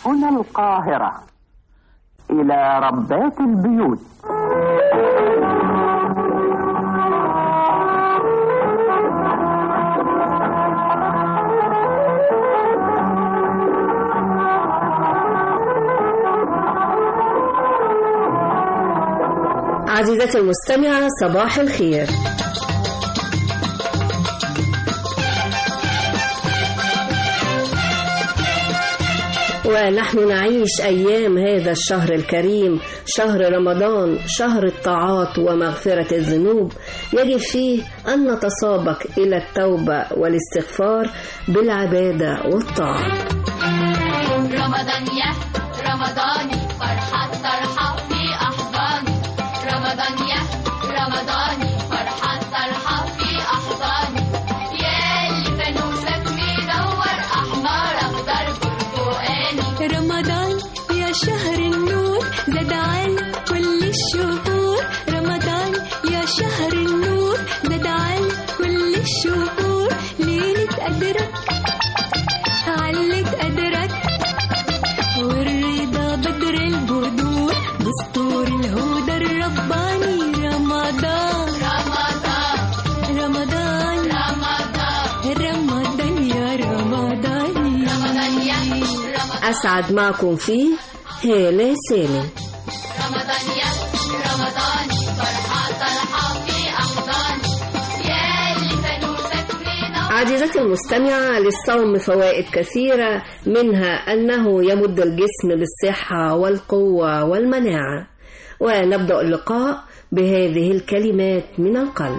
هنا القاهرة إلى ربات البيوت عزيزتي المستمعة صباح الخير ونحن نعيش أيام هذا الشهر الكريم شهر رمضان شهر الطاعات ومغفرة الذنوب يجب فيه أن نتسابق إلى التوبة والاستغفار بالعبادة والطاعة رمضان يا رمضاني فرحة طرحة في أحضاني رمضان يا رمضاني فرحة طرحة في أحضاني يا اللي فانوسك منور أحمر أخضر برتقاني رمضان يا شهر النور زاد على كل الشهور رمضان يا شهر النور زاد على كل الشهور ليلة قدرك علت قدرك والرضا بدر البدور دستور الهدى الرباني رمضان رمضان رمضان رمضان رمضان يا رمضان رمضان يا رمضان أسعد معكم فيه هالة سالم رمضان يا رمضاني فرحة طرحة في أحضاني يا اللي فانوسك منور عزيزتي المستمعة للصوم فوائد كثيرة منها أنه يمد الجسم بالصحة والقوة والمناعة ونبدأ اللقاء بهذه الكلمات من القلب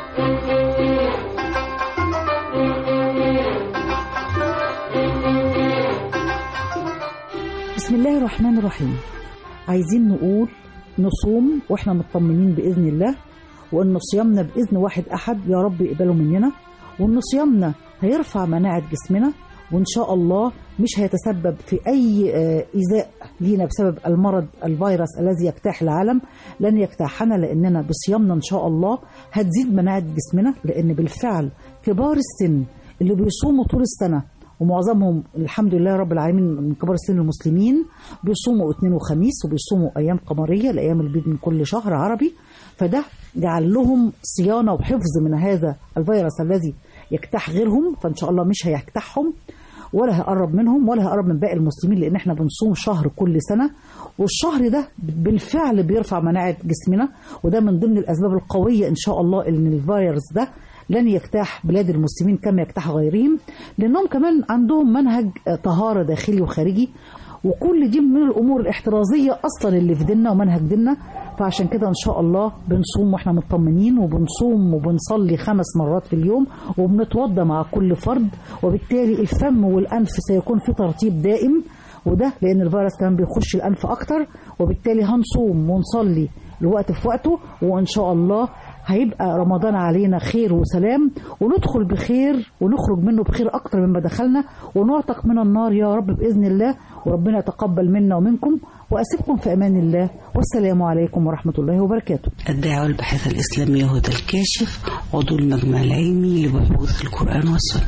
بسم الله الرحمن الرحيم عايزين نقول نصوم واحنا مطمنين باذن الله وان صيامنا باذن واحد احد يا رب يقبله مننا وان صيامنا هيرفع مناعه جسمنا وان شاء الله مش هيتسبب في اي آه، ايذاء لينا بسبب المرض الفيروس الذي يجتاح العالم لن يجتاحنا لاننا بصيامنا ان شاء الله هتزيد مناعه جسمنا لان بالفعل كبار السن اللي بيصوموا طول السنه ومعظمهم الحمد لله رب العالمين من كبار السن المسلمين بيصوموا اثنين وخميس وبيصوموا ايام قمريه الايام البيض من كل شهر عربي فده جعل لهم صيانه وحفظ من هذا الفيروس الذي يجتاح غيرهم فان شاء الله مش هيجتاحهم ولا هيقرب منهم ولا هيقرب من باقي المسلمين لان احنا بنصوم شهر كل سنه والشهر ده بالفعل بيرفع مناعه جسمنا وده من ضمن الاسباب القويه ان شاء الله ان الفيروس ده لن يجتاح بلاد المسلمين كما يجتاح غيرهم لانهم كمان عندهم منهج آه، طهاره داخلي وخارجي وكل دي من الامور الاحترازيه اصلا اللي في ديننا ومنهج ديننا فعشان كده ان شاء الله بنصوم واحنا مطمنين وبنصوم وبنصلي خمس مرات في اليوم وبنتوضى مع كل فرد وبالتالي الفم والانف سيكون في ترطيب دائم وده لان الفيروس كمان بيخش الانف اكتر وبالتالي هنصوم ونصلي الوقت في وقته وان شاء الله هيبقى رمضان علينا خير وسلام وندخل بخير ونخرج منه بخير اكتر مما دخلنا ونعتق من النار يا رب باذن الله وربنا يتقبل منا ومنكم واسيبكم في امان الله والسلام عليكم ورحمه الله وبركاته الدعوة الباحثة الإسلامية هدى الكاشف عضو المجمع العلمي لبحوث القرآن والسنة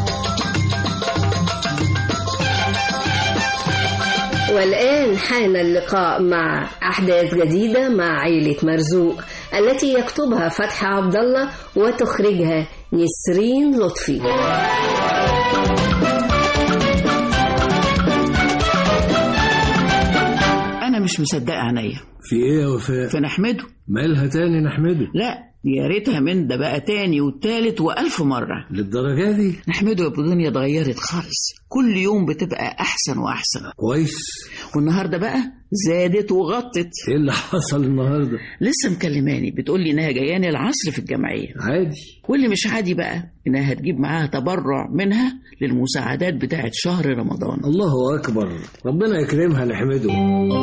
والآن حان اللقاء مع أحداث جديدة مع عيلة مرزوق التي يكتبها فتحي عبد الله وتخرجها نسرين لطفي انا مش مصدقه عينيا في ايه يا وفاء فنحمده مالها تاني نحمده لا دي يا ريتها من ده بقى تاني والتالت والف مره للدرجه دي نحمده يا ابو دنيا اتغيرت خالص كل يوم بتبقى احسن واحسن كويس والنهارده بقى زادت وغطت ايه اللي حصل النهارده لسه مكلماني بتقول لي انها جاياني العصر في الجمعيه عادي واللي مش عادي بقى انها هتجيب معاها تبرع منها للمساعدات بتاعت شهر رمضان الله اكبر ربنا يكرمها نحمده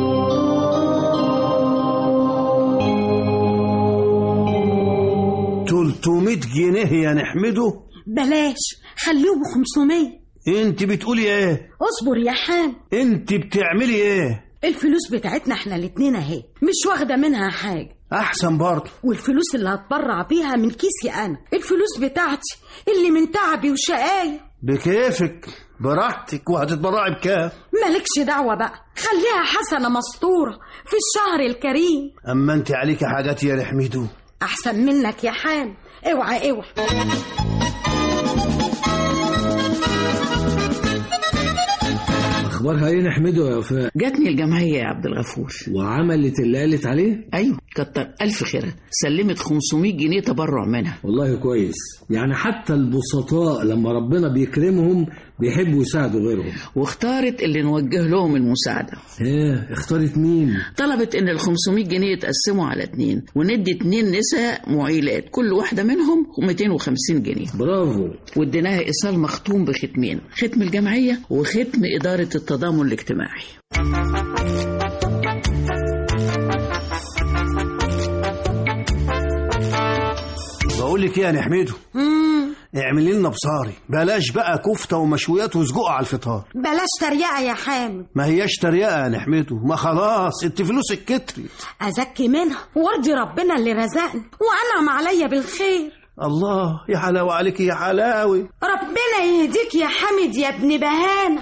300 جنيه يا نحمده بلاش خليهم 500 انت بتقولي ايه اصبر يا حان انت بتعملي ايه الفلوس بتاعتنا احنا الاتنين اهي مش واخدة منها حاجة احسن برضه والفلوس اللي هتبرع بيها من كيسي انا الفلوس بتاعتي اللي من تعبي وشقايا بكيفك براحتك وهتتبرعي بكام مالكش دعوة بقى خليها حسنة مسطورة في الشهر الكريم اما انت عليك حاجات يا نحمده أحسن منك يا حام اوعى اوعى اخبارها ايه نحمده يا وفاء جاتني الجمعية يا عبد الغفور وعملت اللي قالت عليه أيوة كتر ألف خيرها سلمت 500 جنيه تبرع منها والله كويس يعني حتى البسطاء لما ربنا بيكرمهم بيحبوا يساعدوا غيرهم واختارت اللي نوجه لهم المساعدة ايه اختارت مين طلبت ان ال 500 جنيه يتقسموا على اتنين وندي اتنين نساء معيلات كل واحدة منهم 250 جنيه برافو واديناها ايصال مختوم بختمين ختم الجمعية وختم إدارة التضامن الاجتماعي بقول لك ايه يا نحمده اعملي لنا بصاري بلاش بقى كفته ومشويات وسجق على الفطار بلاش تريقة يا حام ما هياش تريقه يا نحمده ما خلاص انت فلوسك كترت أزكي منها وارضي ربنا اللي رزقني وأنعم عليا بالخير الله يا حلاوه عليك يا حلاوه ربنا يهديك يا حامد يا ابن بهانة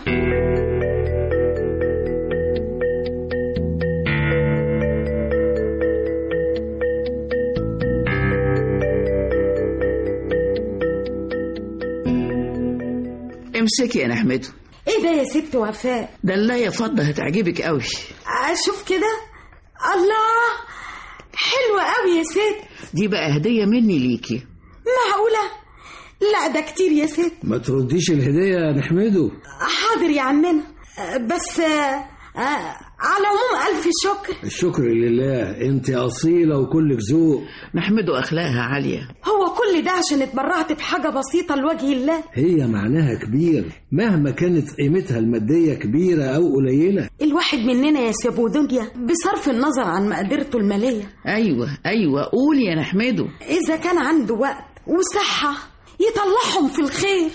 امسكي يا نحمده ايه ده يا ست وفاء دلاية فضة هتعجبك قوي اشوف كده الله حلوة قوي يا ست دي بقى هدية مني ليكي معقولة لا ده كتير يا ست ما ترديش الهدية يا نحمده حاضر يا عمنا بس آه، آه، على العموم ألف شكر الشكر لله انت أصيلة وكلك ذوق نحمده أخلاقها عالية هو كل ده عشان اتبرعت بحاجة بسيطة لوجه الله هي معناها كبير مهما كانت قيمتها المادية كبيرة أو قليلة الواحد مننا يا سيبو دنيا بصرف النظر عن مقدرته المالية أيوة أيوة قولي يا نحمده إذا كان عنده وقت وصحة يطلعهم في الخير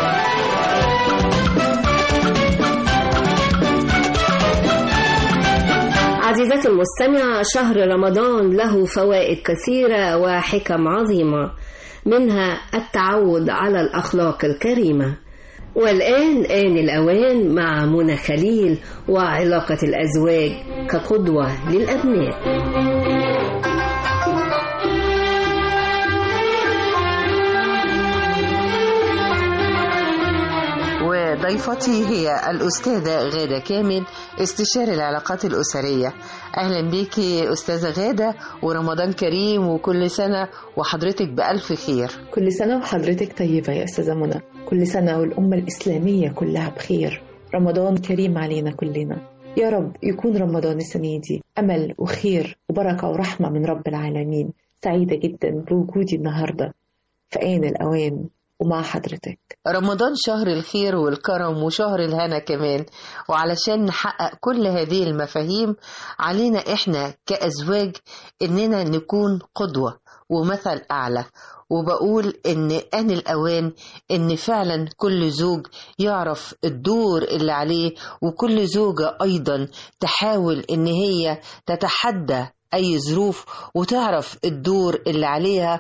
عزيزتي المستمعة شهر رمضان له فوائد كثيرة وحكم عظيمة منها التعود على الأخلاق الكريمة والآن آن الأوان مع منى خليل وعلاقة الأزواج كقدوة للأبناء وضيفتي هي الأستاذة غادة كامل استشاري العلاقات الأسرية أهلا بيكي أستاذة غادة ورمضان كريم وكل سنة وحضرتك بألف خير كل سنة وحضرتك طيبة يا أستاذة منى كل سنة والأمة الإسلامية كلها بخير رمضان كريم علينا كلنا يا رب يكون رمضان السنة دي أمل وخير وبركة ورحمة من رب العالمين سعيدة جدا بوجودي النهاردة في آن الأوان ومع حضرتك رمضان شهر الخير والكرم وشهر الهنا كمان وعلشان نحقق كل هذه المفاهيم علينا احنا كأزواج اننا نكون قدوة ومثل اعلى وبقول ان ان الاوان ان فعلا كل زوج يعرف الدور اللي عليه وكل زوجة ايضا تحاول ان هي تتحدى اي ظروف وتعرف الدور اللي عليها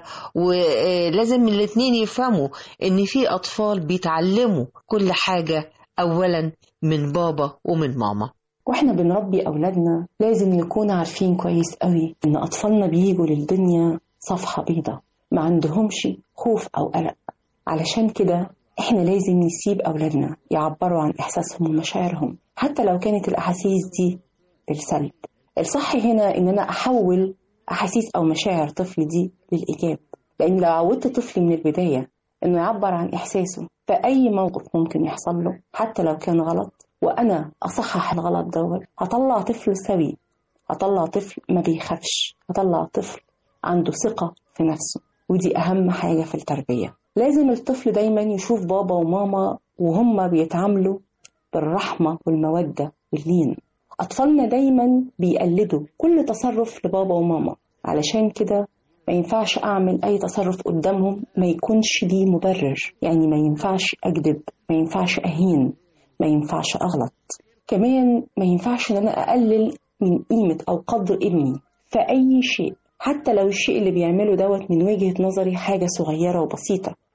ولازم الاتنين يفهموا ان في اطفال بيتعلموا كل حاجة اولا من بابا ومن ماما واحنا بنربي اولادنا لازم نكون عارفين كويس قوي ان اطفالنا بيجوا للدنيا صفحة بيضة ما عندهمش خوف او قلق علشان كده احنا لازم نسيب اولادنا يعبروا عن احساسهم ومشاعرهم حتى لو كانت الاحاسيس دي بالسلب الصح هنا ان انا احول احاسيس او مشاعر طفلي دي للايجاب لان لو عودت طفلي من البدايه انه يعبر عن احساسه في اي موقف ممكن يحصل له حتى لو كان غلط وانا اصحح الغلط دوت هطلع طفل سوي هطلع طفل ما بيخافش هطلع طفل عنده ثقه في نفسه ودي اهم حاجه في التربيه لازم الطفل دايما يشوف بابا وماما وهم بيتعاملوا بالرحمه والموده واللين أطفالنا دايما بيقلدوا كل تصرف لبابا وماما علشان كده ما ينفعش أعمل أي تصرف قدامهم ما يكونش ليه مبرر يعني ما ينفعش أكذب ما ينفعش أهين ما ينفعش أغلط كمان ما ينفعش إن أنا أقلل من قيمة أو قدر ابني في أي شيء حتى لو الشيء اللي بيعمله دوت من وجهة نظري حاجة صغيرة وبسيطة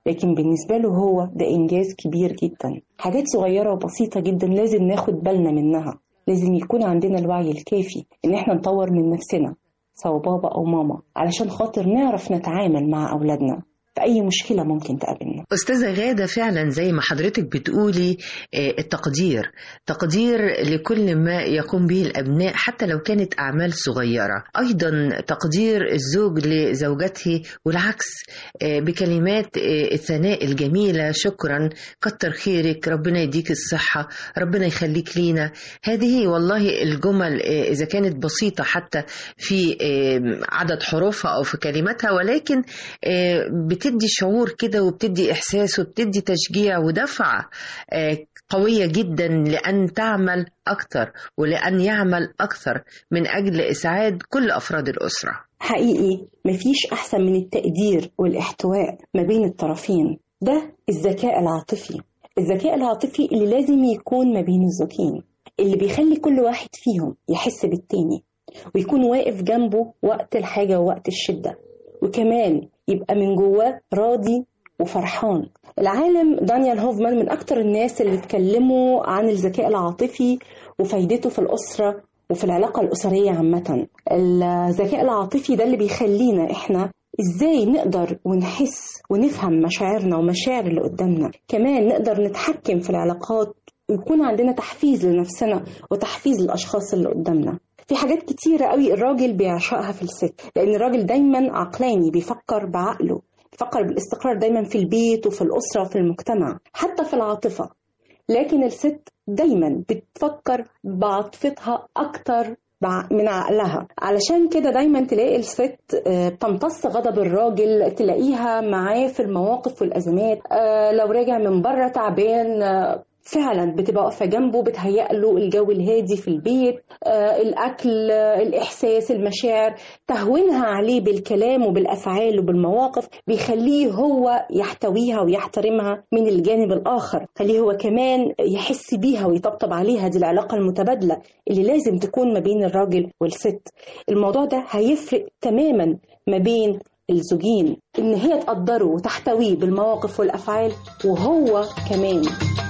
لكن بالنسبة له هو ده إنجاز كبير جدا حاجات صغيرة وبسيطة جدا لازم ناخد بالنا منها لازم يكون عندنا الوعي الكافي إن إحنا نطور من نفسنا سواء بابا أو ماما علشان خاطر نعرف نتعامل مع أولادنا في أي مشكلة ممكن تقابلنا أستاذة غادة فعلا زي ما حضرتك بتقولي آه، التقدير تقدير لكل ما يقوم به الأبناء حتى لو كانت أعمال صغيرة أيضا تقدير الزوج لزوجته والعكس آه، بكلمات آه، الثناء الجميلة شكرا كتر خيرك ربنا يديك الصحة ربنا يخليك لينا هذه والله الجمل آه، إذا كانت بسيطة حتى في آه، عدد حروفها أو في كلماتها ولكن آه، بتدي شعور كده وبتدي إحساس وبتدي تشجيع ودفعة آه، قوية جدا لأن تعمل أكثر ولأن يعمل أكثر من أجل إسعاد كل أفراد الأسرة حقيقي مفيش أحسن من التقدير والاحتواء ما بين الطرفين ده الذكاء العاطفي الذكاء العاطفي اللي لازم يكون ما بين الزوجين اللي بيخلي كل واحد فيهم يحس بالتاني ويكون واقف جنبه وقت الحاجة ووقت الشدة وكمان يبقى من جواه راضي وفرحان العالم دانيال هوفمان من أكتر الناس اللي اتكلموا عن الذكاء العاطفي وفايدته في الأسرة وفي العلاقة الأسرية عامة الذكاء العاطفي ده اللي بيخلينا إحنا إزاي نقدر ونحس ونفهم مشاعرنا ومشاعر اللي قدامنا كمان نقدر نتحكم في العلاقات ويكون عندنا تحفيز لنفسنا وتحفيز للأشخاص اللي قدامنا في حاجات كتيرة قوي الراجل بيعشقها في الست لأن الراجل دايما عقلاني بيفكر بعقله بيفكر بالاستقرار دايما في البيت وفي الأسرة وفي المجتمع حتى في العاطفة لكن الست دايما بتفكر بعاطفتها أكتر بع- من عقلها علشان كده دايما تلاقي الست آه، بتمتص غضب الراجل تلاقيها معاه في المواقف والأزمات آه، لو راجع من بره تعبان آه، فعلا بتبقى واقفه جنبه بتهيأ له الجو الهادي في البيت آه الاكل آه الاحساس المشاعر تهوينها عليه بالكلام وبالافعال وبالمواقف بيخليه هو يحتويها ويحترمها من الجانب الاخر خليه هو كمان يحس بيها ويطبطب عليها دي العلاقه المتبادله اللي لازم تكون ما بين الراجل والست الموضوع ده هيفرق تماما ما بين الزوجين ان هي تقدره وتحتويه بالمواقف والافعال وهو كمان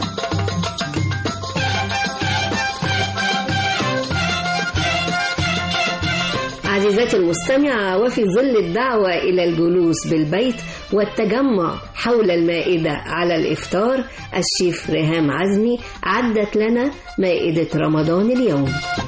عزيزاتي المستمعة وفي ظل الدعوة إلى الجلوس بالبيت والتجمع حول المائدة على الإفطار الشيف ريهام عزمي عدت لنا مائدة رمضان اليوم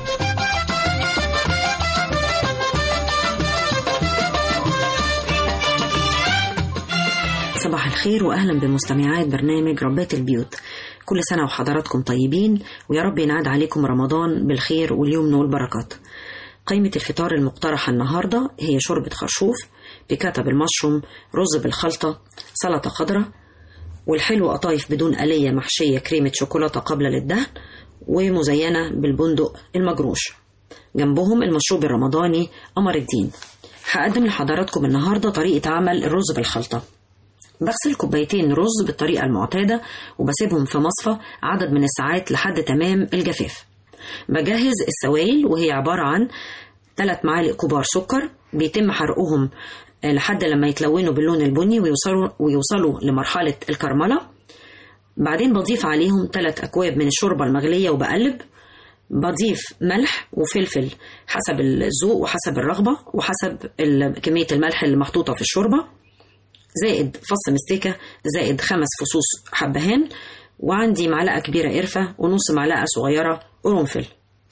صباح الخير واهلا بمستمعات برنامج ربات البيوت كل سنه وحضراتكم طيبين ويا رب ينعاد عليكم رمضان بالخير واليمن والبركات قائمة الفطار المقترحة النهاردة هي شوربة خرشوف بكتب المشروم رز بالخلطة سلطة خضراء والحلو قطايف بدون آلية محشية كريمة شوكولاتة قبل للدهن ومزينة بالبندق المجروش جنبهم المشروب الرمضاني قمر الدين هقدم لحضراتكم النهاردة طريقة عمل الرز بالخلطة بغسل كوبايتين رز بالطريقة المعتادة وبسيبهم في مصفى عدد من الساعات لحد تمام الجفاف بجهز السوائل وهي عبارة عن 3 معالق كبار سكر بيتم حرقهم لحد لما يتلونوا باللون البني ويوصلوا, ويوصلوا لمرحلة الكرملة بعدين بضيف عليهم 3 أكواب من الشوربة المغلية وبقلب بضيف ملح وفلفل حسب الذوق وحسب الرغبة وحسب ال- كمية الملح اللي محطوطة في الشوربة زائد فص مستكة زائد خمس فصوص حبهان وعندي معلقة كبيرة قرفة ونص معلقة صغيرة قرنفل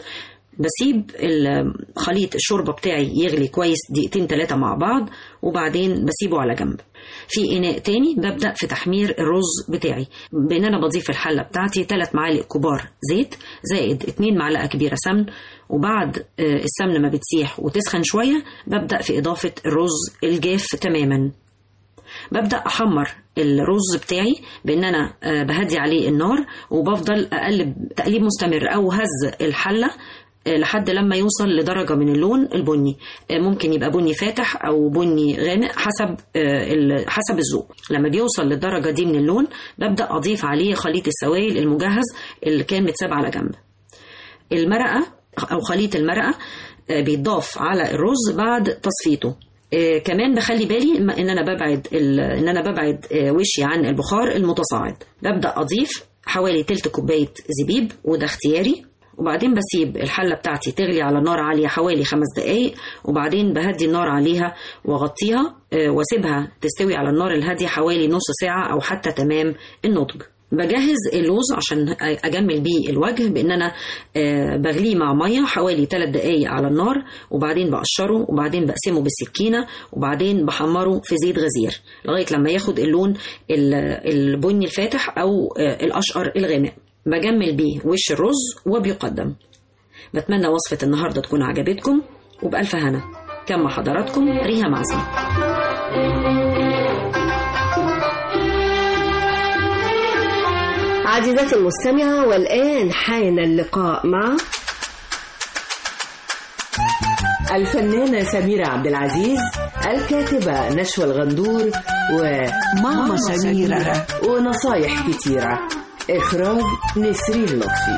بسيب ال- خليط الشوربة بتاعي يغلي كويس دقيقتين تلاتة مع بعض وبعدين بسيبه على جنب في إناء تاني ببدأ في تحمير الرز بتاعي بإن أنا بضيف الحلة بتاعتي تلات معالق كبار زيت زائد اتنين معلقة كبيرة سمن وبعد آه، السمن ما بتسيح وتسخن شوية ببدأ في إضافة الرز الجاف تماما ببدأ أحمر الرز بتاعي بإن أنا آه، بهدي عليه النار وبفضل أقلب تقليب مستمر أو هز الحلة آه، لحد لما يوصل لدرجة من اللون البني آه، ممكن يبقى بني فاتح أو بني غامق حسب آه، ال- حسب الذوق لما بيوصل للدرجة دي من اللون ببدأ أضيف عليه خليط السوائل المجهز اللي كان متساب على جنب المرقة أو خليط المرقة آه، بيتضاف على الرز بعد تصفيته آه كمان بخلي بالي م- ان انا ببعد ال- ان انا ببعد آه وشي عن البخار المتصاعد ببدا اضيف حوالي تلت كوبايه زبيب وده اختياري وبعدين بسيب الحله بتاعتي تغلي على نار عاليه حوالي خمس دقائق وبعدين بهدي النار عليها واغطيها آه، واسيبها تستوي على النار الهاديه حوالي نص ساعه او حتى تمام النضج بجهز اللوز عشان اجمل بيه الوجه بان انا آه، بغليه مع ميه حوالي 3 دقائق على النار وبعدين بقشره وبعدين بقسمه بالسكينه وبعدين بحمره في زيت غزير لغايه لما ياخد اللون ال- البني الفاتح او آه، الاشقر الغامق بجمل بيه وش الرز وبيقدم بتمنى وصفة النهاردة تكون عجبتكم وبألف هنا كان مع حضراتكم ريها معزم عزيزتي المستمعة والآن حان اللقاء مع الفنانة سميرة عبد العزيز الكاتبة نشوى الغندور وماما سميرة. ونصايح كتيرة إخراج نسرين لطفي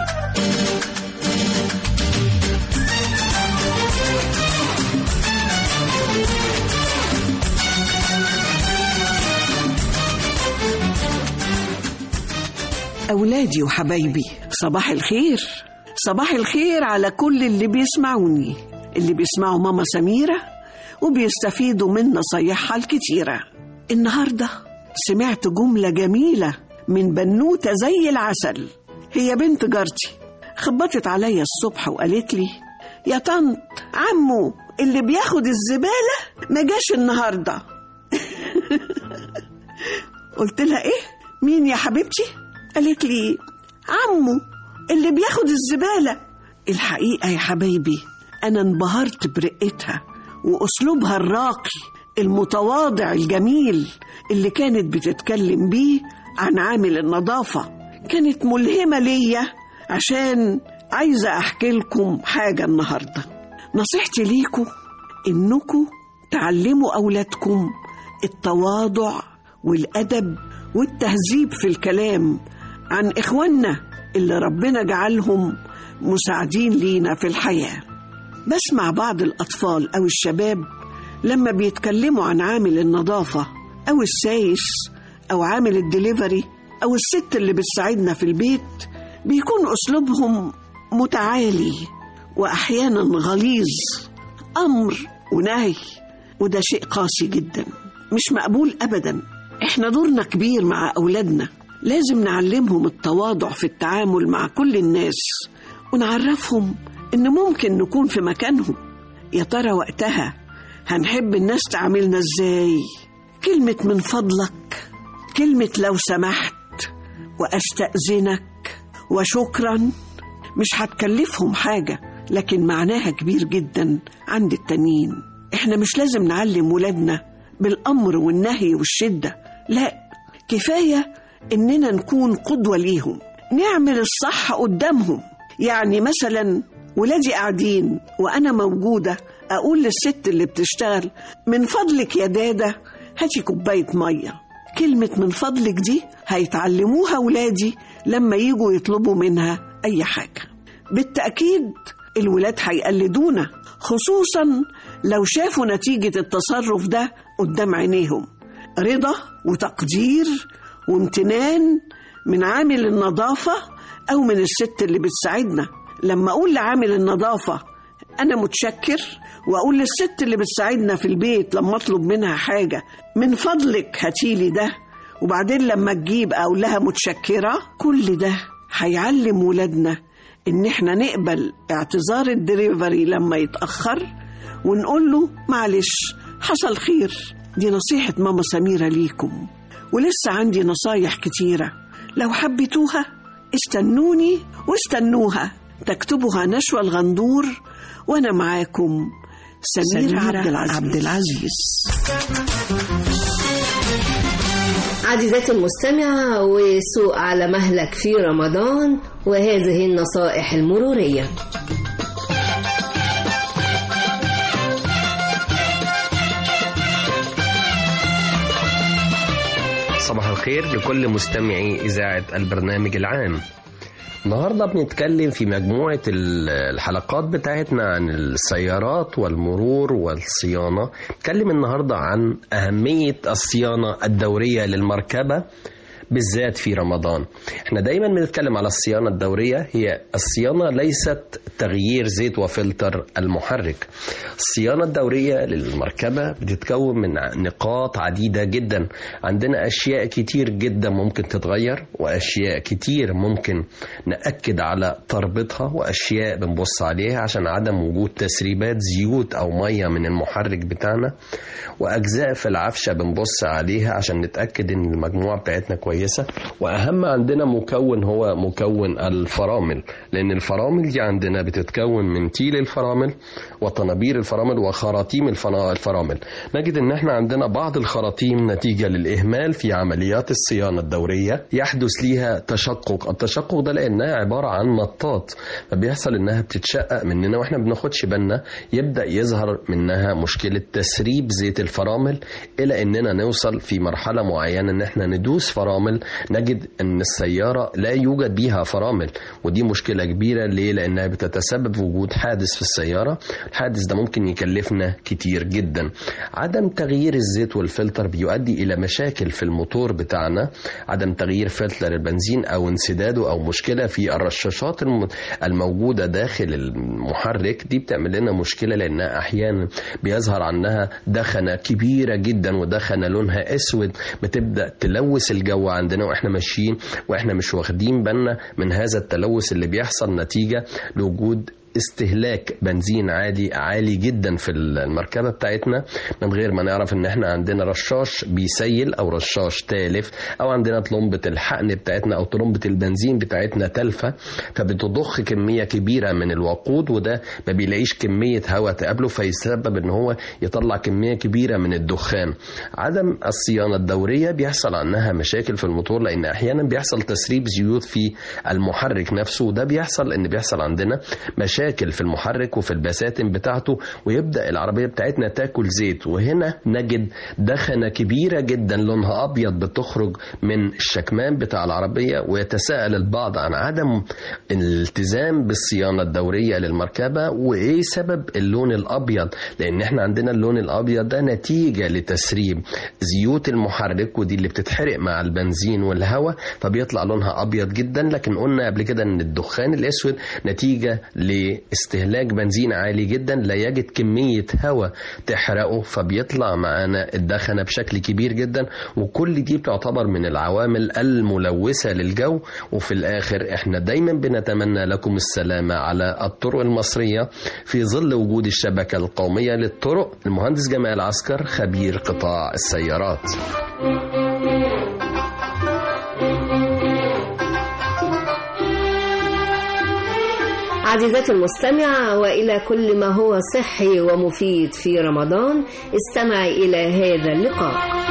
أولادي وحبايبي صباح الخير صباح الخير على كل اللي بيسمعوني اللي بيسمعوا ماما سميرة وبيستفيدوا من نصايحها الكتيرة النهاردة سمعت جملة جميلة من بنوتة زي العسل هي بنت جارتي خبطت عليا الصبح وقالت لي يا طنط عمو اللي بياخد الزبالة ما جاش النهارده قلت لها ايه مين يا حبيبتي قالت لي عمو اللي بياخد الزبالة الحقيقة يا حبايبي أنا انبهرت برقتها وأسلوبها الراقي المتواضع الجميل اللي كانت بتتكلم بيه عن عامل النظافة كانت ملهمة ليا عشان عايزة أحكي لكم حاجة النهاردة نصيحتي ليكم إنكم تعلموا أولادكم التواضع والأدب والتهذيب في الكلام عن إخواننا اللي ربنا جعلهم مساعدين لينا في الحياة بسمع بعض الأطفال أو الشباب لما بيتكلموا عن عامل النظافة أو السايس أو عامل الدليفري أو الست اللي بتساعدنا في البيت بيكون أسلوبهم متعالي وأحيانا غليظ أمر ونهي وده شيء قاسي جدا مش مقبول أبدا احنا دورنا كبير مع أولادنا لازم نعلمهم التواضع في التعامل مع كل الناس ونعرفهم إن ممكن نكون في مكانهم يا ترى وقتها هنحب الناس تعاملنا إزاي كلمة من فضلك كلمة لو سمحت وأستأذنك وشكرا مش هتكلفهم حاجة لكن معناها كبير جدا عند التانيين احنا مش لازم نعلم ولادنا بالأمر والنهي والشدة لا كفاية إننا نكون قدوة ليهم نعمل الصح قدامهم يعني مثلا ولادي قاعدين وأنا موجودة أقول للست اللي بتشتغل من فضلك يا دادة هاتي كوباية مية كلمة من فضلك دي هيتعلموها ولادي لما يجوا يطلبوا منها أي حاجة بالتأكيد الولاد هيقلدونا خصوصا لو شافوا نتيجة التصرف ده قدام عينيهم رضا وتقدير وامتنان من عامل النظافة أو من الست اللي بتساعدنا لما أقول لعامل النظافة أنا متشكر وأقول للست اللي بتساعدنا في البيت لما أطلب منها حاجة من فضلك هاتيلي ده وبعدين لما تجيب أقول لها متشكرة كل ده هيعلم ولادنا إن إحنا نقبل اعتذار الدليفري لما يتأخر ونقول له معلش حصل خير دي نصيحة ماما سميرة ليكم ولسه عندي نصايح كتيرة لو حبيتوها استنوني واستنوها تكتبها نشوى الغندور وأنا معاكم سميرة, سميرة عبد العزيز, عبد العزيز. عزيزاتي المستمعة وسوق على مهلك في رمضان وهذه النصائح المرورية صباح الخير لكل مستمعي إذاعة البرنامج العام النهاردة بنتكلم في مجموعة ال- الحلقات بتاعتنا عن السيارات والمرور والصيانة نتكلم النهاردة عن أهمية الصيانة الدورية للمركبة بالذات في رمضان احنا دايما بنتكلم على الصيانة الدورية هي الصيانة ليست تغيير زيت وفلتر المحرك الصيانة الدورية للمركبة بتتكون من نقاط عديدة جدا عندنا أشياء كتير جدا ممكن تتغير وأشياء كتير ممكن نأكد على تربطها وأشياء بنبص عليها عشان عدم وجود تسريبات زيوت أو مية من المحرك بتاعنا وأجزاء في العفشة بنبص عليها عشان نتأكد إن المجموعة بتاعتنا كويسة وأهم عندنا مكون هو مكون الفرامل لأن الفرامل دي عندنا بتتكون من تيل الفرامل وطنابير الفرامل وخراطيم الفنا- الفرامل نجد إن إحنا عندنا بعض الخراطيم نتيجة للإهمال في عمليات الصيانة الدورية يحدث ليها تشقق التشقق ده لأنها عبارة عن مطاط فبيحصل إنها بتتشقق مننا وإحنا ما بناخدش بالنا يبدأ يظهر منها مشكلة تسريب زيت الفرامل إلى إننا نوصل في مرحلة معينة إن إحنا ندوس فرامل نجد إن السيارة لا يوجد بيها فرامل ودي مشكلة كبيرة ليه؟ لأنها بتتسبب في وجود حادث في السيارة الحادث ده ممكن يكلفنا كتير جدا عدم تغيير الزيت والفلتر بيؤدي إلى مشاكل في الموتور بتاعنا عدم تغيير فلتر البنزين أو انسداده أو مشكلة في الرشاشات الم- الموجودة داخل المحرك دي بتعمل لنا مشكلة لأنها أحيانا بيظهر عنها دخنة كبيرة جدا ودخنة لونها أسود بتبدأ تلوث الجو عندنا وإحنا ماشيين وإحنا مش واخدين بالنا من هذا التلوث اللي بيحصل نتيجة لوجود استهلاك بنزين عالي عالي جدا في المركبه بتاعتنا من غير ما نعرف ان احنا عندنا رشاش بيسيل او رشاش تالف او عندنا طلمبه الحقن بتاعتنا او طلمبه البنزين بتاعتنا تالفه فبتضخ كميه كبيره من الوقود وده ما بيلاقيش كميه هواء تقابله فيسبب ان هو يطلع كميه كبيره من الدخان عدم الصيانه الدوريه بيحصل عنها مشاكل في الموتور لان احيانا بيحصل تسريب زيوت في المحرك نفسه وده بيحصل ان بيحصل عندنا مشاكل في المحرك وفي البساتم بتاعته ويبدا العربيه بتاعتنا تاكل زيت وهنا نجد دخنه كبيره جدا لونها ابيض بتخرج من الشكمان بتاع العربيه ويتساءل البعض عن عدم الالتزام بالصيانه الدوريه للمركبه وايه سبب اللون الابيض لان احنا عندنا اللون الابيض ده نتيجه لتسريب زيوت المحرك ودي اللي بتتحرق مع البنزين والهواء فبيطلع لونها ابيض جدا لكن قلنا قبل كده ان الدخان الاسود نتيجه لاستهلاك بنزين عالي جدا لا يجد كميه هواء تحرقه فبيطلع معانا الدخنه بشكل كبير جدا وكل دي بتعتبر من العوامل الملوثه للجو وفي الاخر احنا دايما بنتمنى لكم السلامه على الطرق المصريه في ظل وجود الشبكه القوميه للطرق المهندس جمال عسكر خبير قطاع السيارات عزيزاتي المستمعة وإلى كل ما هو صحي ومفيد في رمضان استمعي إلى هذا اللقاء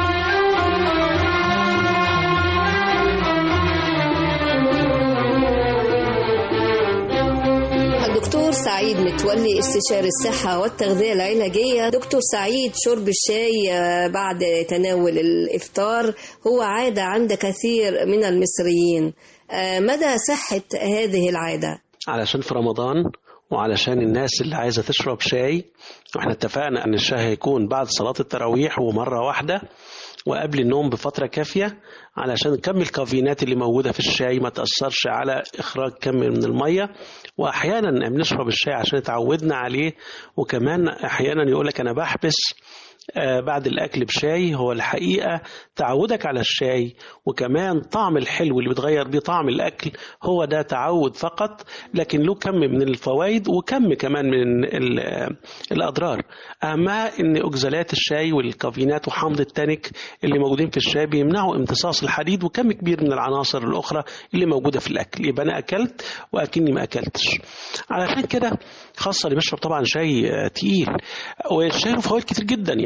الدكتور سعيد متولي استشاري الصحة والتغذية العلاجية دكتور سعيد شرب الشاي آه، بعد تناول الإفطار هو عادة عند كثير من المصريين آه، مدى صحة هذه العادة؟ علشان في رمضان وعلشان الناس اللي عايزة تشرب شاي واحنا اتفقنا ان الشاي هيكون بعد صلاة التراويح ومرة واحدة وقبل النوم بفترة كافية علشان كم الكافينات اللي موجودة في الشاي ما تأثرش على إخراج كم من المية وأحيانا بنشرب الشاي عشان اتعودنا عليه وكمان أحيانا يقولك أنا بحبس آه، بعد الأكل بشاي هو الحقيقة تعودك على الشاي وكمان طعم الحلو اللي بتغير بيه طعم الأكل هو ده تعود فقط لكن له كم من الفوائد وكم كمان من ال- آه، الأضرار أهمها إن أكزالات الشاي والكافينات وحمض التانيك اللي موجودين في الشاي بيمنعوا امتصاص الحديد وكم كبير من العناصر الأخرى اللي موجودة في الأكل يبقى أنا أكلت وأكني ما أكلتش علشان كده خاصة اللي بيشرب طبعا شاي آه، تقيل والشاي له فوائد كتير جدا يعني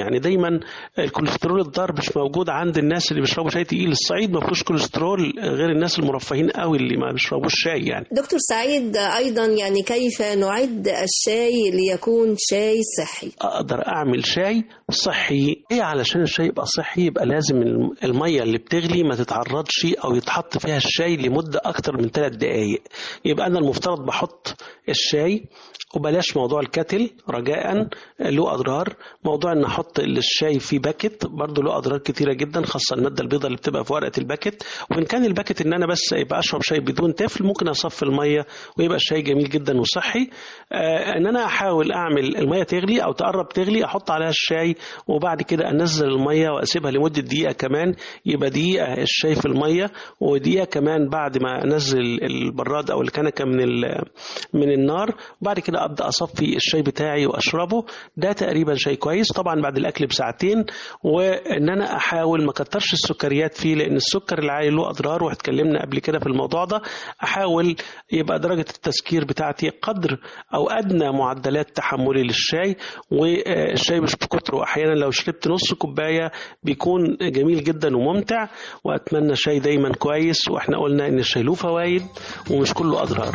يعني دايما الكوليسترول الضار مش موجود عند الناس اللي بيشربوا شاي تقيل الصعيد ما فيهوش كوليسترول غير الناس المرفهين قوي اللي ما بيشربوش شاي يعني دكتور سعيد أيضا يعني كيف نعد الشاي ليكون شاي صحي اقدر اعمل شاي صحي ايه علشان الشاي يبقى صحي يبقى لازم الم- الميه اللي بتغلي ما تتعرضش او يتحط فيها الشاي لمده اكتر من ثلاث دقائق يبقى انا المفترض بحط الشاي وبلاش موضوع الكتل رجاء له اضرار موضوع ان احط الشاي في باكت برضه له اضرار كتيره جدا خاصه الماده البيضاء اللي بتبقى في ورقه الباكت وان كان الباكت ان انا بس يبقى اشرب شاي بدون تفل ممكن اصفي الميه ويبقى الشاي جميل جدا وصحي آه ان انا احاول اعمل الميه تغلي او تقرب تغلي احط عليها الشاي وبعد كده انزل الميه واسيبها لمده دقيقه كمان يبقى دقيقه الشاي في الميه ودقيقه كمان بعد ما انزل البراد او الكنكه من ال- من النار وبعد كده ابدا اصفي الشاي بتاعي واشربه ده تقريبا شاي كويس طبعا بعد الاكل بساعتين وان انا احاول ما كترش السكريات فيه لان السكر العالي له اضرار واتكلمنا قبل كده في الموضوع ده احاول يبقى درجه التسكير بتاعتي قدر او ادنى معدلات تحملي للشاي والشاي مش بكتره احيانا لو شربت نص كوبايه بيكون جميل جدا وممتع واتمنى شاي دايما كويس واحنا قلنا ان الشاي له فوائد ومش كله اضرار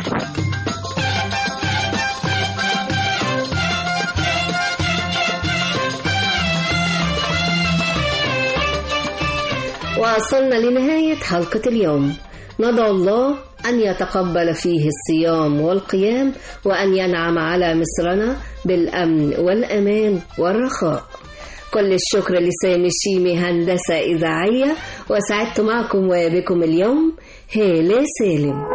وصلنا لنهاية حلقة اليوم ندعو الله أن يتقبل فيه الصيام والقيام وأن ينعم على مصرنا بالأمن والأمان والرخاء كل الشكر لسامي الشيمي هندسة إذاعية وسعدت معكم وبكم اليوم هالة سالم